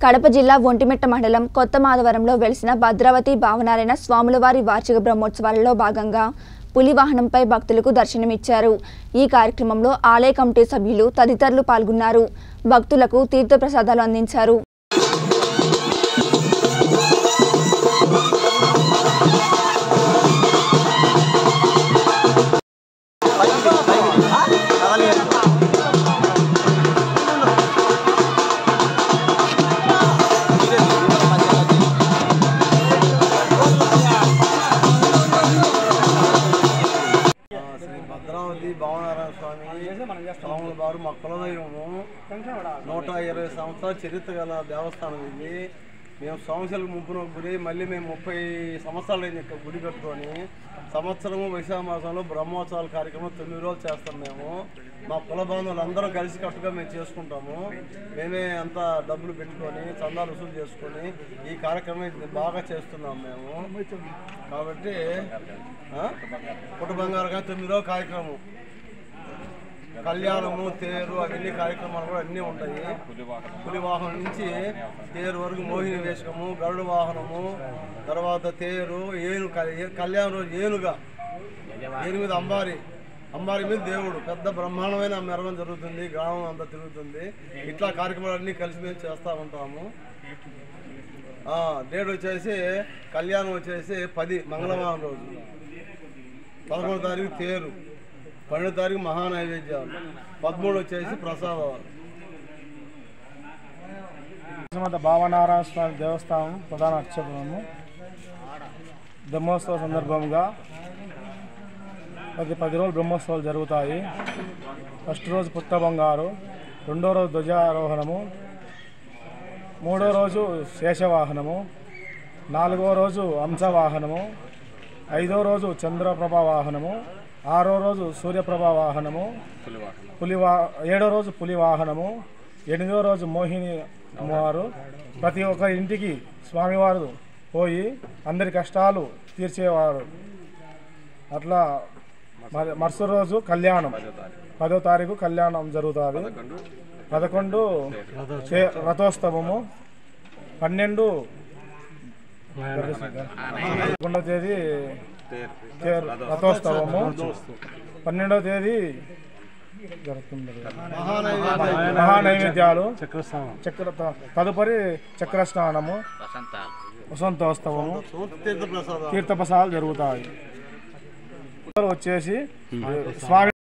కడప జిల్లా ఒంటిమిట్ట మండలం కొత్త మాధవరంలో వెలిసిన భద్రావతి భావనారాయణ స్వాములవారి వార్షిక బ్రహ్మోత్సవాలలో భాగంగా పులి వాహనంపై భక్తులకు దర్శనమిచ్చారు ఈ కార్యక్రమంలో ఆలయ కమిటీ సభ్యులు తదితరులు పాల్గొన్నారు భక్తులకు తీర్థప్రసాదాలు అందించారు ఆ, శ్రీ భద్రావతి భావనారాయణ స్వామి స్వాముల వారు మా కులదైవము నూట ఇరవై సంవత్సరాల చరిత్ర గల దేవస్థానం ఇది మేము సంవత్సరాలకు ముప్పున గురి మళ్ళీ మేము ముప్పై సంవత్సరాలు అయింది ఇక్కడ గుడి కట్టుకొని సంవత్సరము వైశాఖ మాసంలో బ్రహ్మోత్సవాల కార్యక్రమం తొమ్మిది రోజులు చేస్తాం మేము మా కుల బాంధవులు అందరం కలిసి కట్టుగా మేము చేసుకుంటాము మేమే అంతా డబ్బులు పెట్టుకొని చందాలు వసూలు చేసుకొని ఈ కార్యక్రమం ఇది బాగా చేస్తున్నాం మేము కాబట్టి ఆ? పుట్ట బంగారుగా తొమ్మిది రోజుల కార్యక్రమం కళ్యాణము తేరు అవన్నీ కార్యక్రమాలు కూడా అన్నీ ఉంటాయి పులి వాహనం నుంచి తేరు వరకు మోహిని వేషకము గరుడ వాహనము తర్వాత తేరు ఏను కల్- కళ్యాణం రోజు ఏనుగా ఏను మీద అంబారి అంబారి మీద దేవుడు పెద్ద బ్రహ్మాండమైన మెరవడం జరుగుతుంది గ్రామం అంతా తిరుగుతుంది ఇట్లా కార్యక్రమాలు అన్నీ కలిసి మేము చేస్తూ ఉంటాము ఆ, డేట్ వచ్చేసి కళ్యాణం వచ్చేసి పది మంగళవారం రోజు పదకొండో తారీఖు తేరు పన్నెండో తారీఖు మహానైవేద్యాలు పదమూడు వచ్చేసి ప్రసాదాలు శ్రీమద్ భావనారాయణ స్వామి దేవస్థానం ప్రధాన అర్చకులను బ్రహ్మోత్సవ సందర్భంగా ప్రతి పది రోజులు బ్రహ్మోత్సవాలు జరుగుతాయి ఫస్ట్ రోజు పుట్ట బంగారు రెండో రోజు ధ్వజారోహణము మూడో రోజు శేషవాహనము నాలుగో రోజు హంసవాహనము ఐదో రోజు చంద్రప్రభ వాహనము ఆరో రోజు సూర్యప్రభ వాహనము పులి వా ఏడో రోజు పులి వాహనము ఎనిమిదో రోజు మోహిని అమ్మవారు ప్రతి ఒక్క ఇంటికి స్వామివారు పోయి అందరి కష్టాలు తీర్చేవారు అట్లా మరి మరుసటి రోజు కళ్యాణం పదో తారీఖు కళ్యాణం జరుగుతుంది పదకొండు చే- రథోత్సవము పన్నెండు పదకొండవ తేదీ తేరు రథోత్సవము పన్నెండవ తేదీ జరుగుతుంది మహానైవేద్యాలు చక్ర తదుపరి చక్ర స్నానము వసంతోత్సవము తీర్థ ప్రసాదాలు తీర్థప్రసాదాలు జరుగుతాయి వచ్చేసి స్వామి